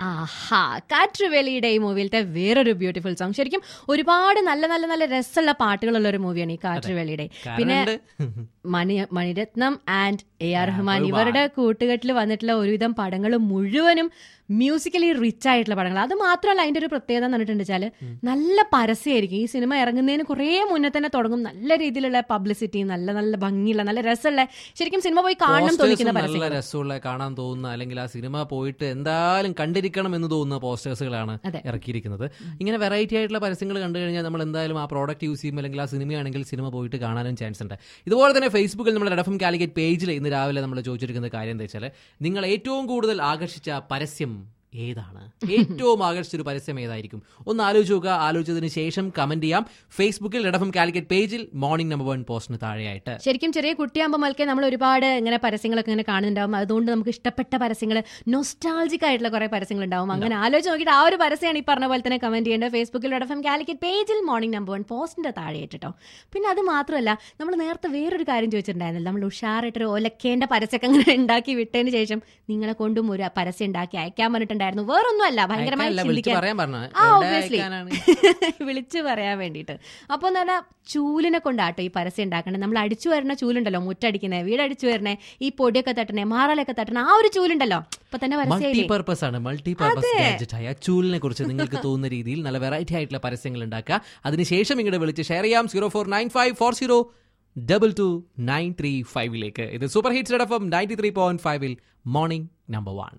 ആഹാ കാറ്റുവേലിയുടെ ഈ മൂവിയിലത്തെ വേറൊരു beautiful song ശരിക്കും ഒരുപാട് നല്ല നല്ല നല്ല രസമുള്ള പാട്ടുകളുള്ള ഒരു മൂവിയാണ് ഈ കാറ്റുവേലിയുടെ പിന്നെ കാരണമുണ്ട്. Mani Mani Ratnam and A R Rahman ഒരുപാട്. ഇവരുടെ കൂട്ടുകെട്ടിൽ വന്നിട്ടുള്ള ഒരുവിധം പടങ്ങൾ മുഴുവനും മ്യൂസിക്കലി റിച്ച് ആയിട്ടുള്ള പടങ്ങൾ അത് മാത്രമല്ല അതിന്റെ ഒരു പ്രത്യേകത എന്ന് പറഞ്ഞിട്ടുണ്ട് വെച്ചാല് നല്ല പരസ്യമായിരിക്കും ഈ സിനിമ ഇറങ്ങുന്നതിന് കുറേ മുന്നേ തന്നെ തുടങ്ങും നല്ല രീതിയിലുള്ള പബ്ലിസിറ്റി നല്ല നല്ല ഭംഗിയുള്ള നല്ല രസമുള്ള ശരിക്കും സിനിമ പോയി കാണണം Posters തോന്നിക്കുന്ന നല്ല പരസ്യങ്ങൾ രസമുള്ള കാണാൻ തോന്നുന്ന അല്ലെങ്കിൽ ആ സിനിമ പോയിട്ട് എന്തായാലും കണ്ടിരിക്കണം എന്ന് തോന്നുന്ന പോസ്റ്റേഴ്സുകളാണ് അതെ. ഇറക്കിയിരിക്കുന്നത് ഇങ്ങനെ വെറൈറ്റി ആയിട്ടുള്ള പരസ്യങ്ങൾ കണ്ടു കഴിഞ്ഞാൽ നമ്മൾ എന്തായാലും ആ പ്രോഡക്റ്റ് യൂസ് ചെയ്യുമ്പോൾ അല്ലെങ്കിൽ ആ സിനിമയാണെങ്കിൽ സിനിമ പോയിട്ട് കാണാനും ചാൻസ് ഉണ്ട് ഇതുപോലെ തന്നെ ഫേസ്ബുക്കിൽ നമ്മുടെ റെഡഫം കാലിക്കറ്റ് പേജിൽ ഇന്ന് രാവിലെ നമ്മൾ ചോദിച്ചിരിക്കുന്ന കാര്യം എന്താ വെച്ചാൽ നിങ്ങൾ ഏറ്റവും കൂടുതൽ ആകർഷിച്ച പരസ്യം ഏതാണ് ഏറ്റവും ആകർഷിച്ച ഒരു പരസ്യം ഏതായിരിക്കും ഒന്ന് ആലോചിച്ച് നോക്കുക ആലോചിച്ചതിന് ശേഷം കമന്റ് ചെയ്യാം ഫേസ്ബുക്കിൽ റെഡഫം കാലിക്കറ്റ് പേജിൽ മോർണിംഗ് നമ്പർ വൺ പോസ്റ്റിന് താഴെയായിട്ട് ശരിക്കും ചെറിയ കുട്ടിയാകുമ്പോൾ മൽക്കെ നമ്മൾ ഒരുപാട് ഇങ്ങനെ പരസ്യങ്ങളൊക്കെ ഇങ്ങനെ കാണുന്നുണ്ടാവും അതുകൊണ്ട് നമുക്ക് ഇഷ്ടപ്പെട്ട പരസ്യങ്ങൾ നൊസ്റ്റാൾജിക് ആയിട്ടുള്ള കുറെ പരസ്യങ്ങൾ ഉണ്ടാവും അങ്ങനെ ആലോചിച്ച് നോക്കിയിട്ട് ആ ഒരു പരസ്യമാണ് ഈ പറഞ്ഞ പോലെ തന്നെ കമന്റ് ചെയ്യേണ്ടത് ഫേസ്ബുക്കിൽ എഫ് എം കാലിക്കറ്റ് പേജിൽ മോർണിംഗ് നമ്പർ വൺ പോസ്റ്റിന്റെ താഴെയായിട്ട് കേട്ടോ പിന്നെ അത് മാത്രമല്ല നമ്മൾ നേരത്തെ വേറൊരു കാര്യം ചോദിച്ചിട്ടുണ്ടായിരുന്നില്ല നമ്മൾ ഉഷാറായിട്ടൊരു ഒലക്കേണ്ട പരസ്യമൊക്കെ അങ്ങനെ ഉണ്ടാക്കി വിട്ടതിന് ശേഷം നിങ്ങളെ കൊണ്ടും ഒരു പരസ്യം ഉണ്ടാക്കി അയക്കാൻ പറഞ്ഞിട്ടുണ്ടായിരുന്നു വേറൊന്നുമല്ല ഭയങ്കരമായി അയക്കാനല്ല, വിളിച്ച് ചിന്തിക്കാൻ പറയാൻ പറഞ്ഞ ആ ഓബിയസ്ലി വിളിച്ചു പറയാൻ വേണ്ടിയിട്ട് അപ്പോൾ എന്ന് പറഞ്ഞാൽ ചൂലിനെ കൊണ്ടാട്ടോ ഈ പരസ്യം ഉണ്ടാക്കണേ നമ്മൾ അടിച്ചു വരുന്ന ചൂലുണ്ടല്ലോ മുറ്റടിക്കുന്നേ വീടടിച്ചു വരണേ ഈ പൊടിയൊക്കെ തട്ടണേ മാറലൊക്കെ തട്ടണേ ആ ഒരു ചൂലുണ്ടല്ലോ ഇപ്പൊ തന്നെ മൾട്ടി പരസ്യമില്ലേ പർപ്പസ് ആണ് മൾട്ടി പർപ്പസ് ഗാഡ്ജറ്റ് ആയ ചൂലിനെ കുറിച്ച് നിങ്ങൾക്ക് തോന്നുന്ന രീതിയിൽ നല്ല വെറൈറ്റി ആയിട്ടുള്ള പരസ്യങ്ങൾ ഉണ്ടാക്കുക അതിനുശേഷം ഇങ്ങോട്ട് വിളിച്ച് ഷെയർ ചെയ്യാം zero four nine five four zero double two nine three ഫൈവിലേക്ക് ഇത് super hits F M ninety three point ഫൈവിൽ മോർണിംഗ് നമ്പർ വൺ